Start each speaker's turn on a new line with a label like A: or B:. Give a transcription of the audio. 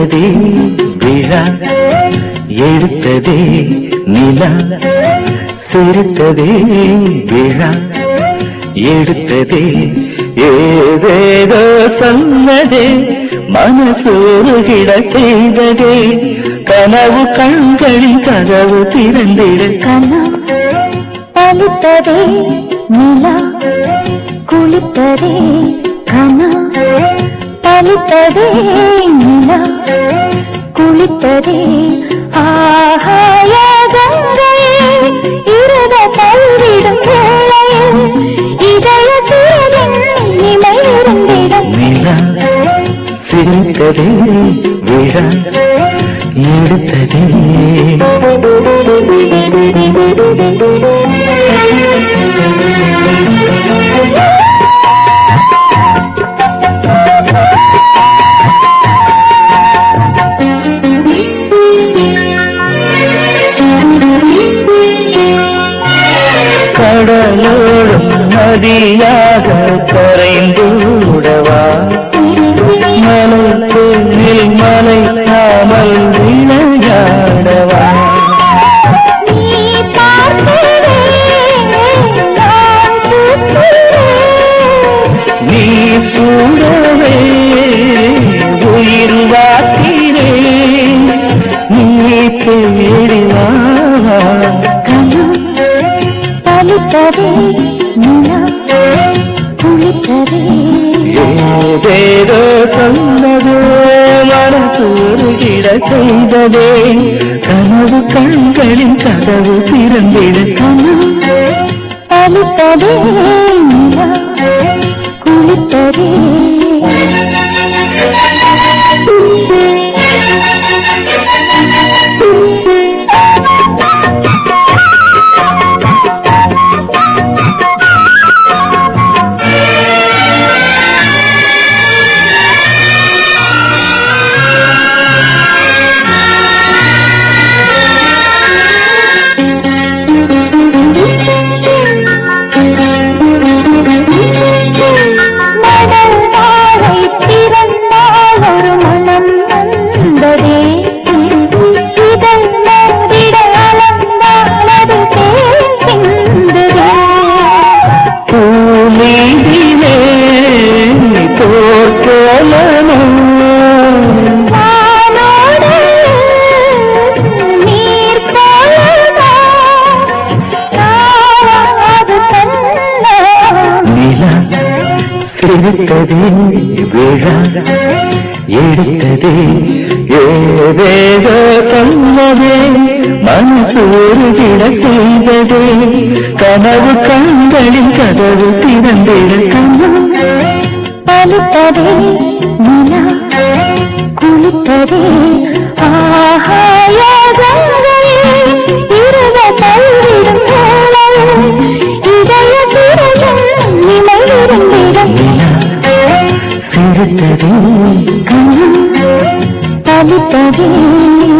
A: சிரித்ததே விழா எடுத்ததே நிலா சிரித்ததே விழா எடுத்ததே ஏதேதோ சொன்னதே மனசூறுகிட செய்ததே கனவு கண்களின் கதவு திறந்திட
B: கனா பலித்ததே நிலா குளித்ததே கனா பலித்ததே நிலா குளித்ததே ஆகாய கங்கையே இருத பல்விடும் வேளையில் இதய சிறகின் நிலை இருந்திடும்
A: நிலா சிரித்ததே விழா எடுத்ததே கடலோடும் நதியாக கரைந்தூடவா மலைக்கு மேல் மலைக்காமல் விளையாடவா
B: நீ பார்த்ததே நான் பூக்கிறேன்
A: நீ சூடவே உயிர் வாக்கிறே நீ தேடிவா
B: கனா பலித்ததே நிலா குளித்ததே
A: ஏதேதோ சொன்னது மனசூறுகிட செய்ததே கனவு கண்களின் கதவு திறந்திட
B: கனா பலித்ததே நிலா குளித்ததே மணல் வாழை பிறந்தால் ஒரு மனம் வந்ததே இதழ் மோதிட அளந்தால் அதில் தேன் சிந்துதே
A: பூமீதிலே போர்க்கோலமோ
B: வானோடு நீர் போலவா நாவாது தன்னா
A: நிலா சிரித்ததே விழா எடுத்ததே ஏதேதோ சொன்னதே மனசூறுகிட செய்ததே கனவு கண்களின் கதவு திறந்திட
B: கனா பலித்ததே நிலா குளித்ததே ஆகாய கங்கையே இருவ பல்விடும் வேளையில் இதய சிறையில் நிலை இருந்திடும்
A: நிலா சிரித்ததே
B: கனா பலித்ததே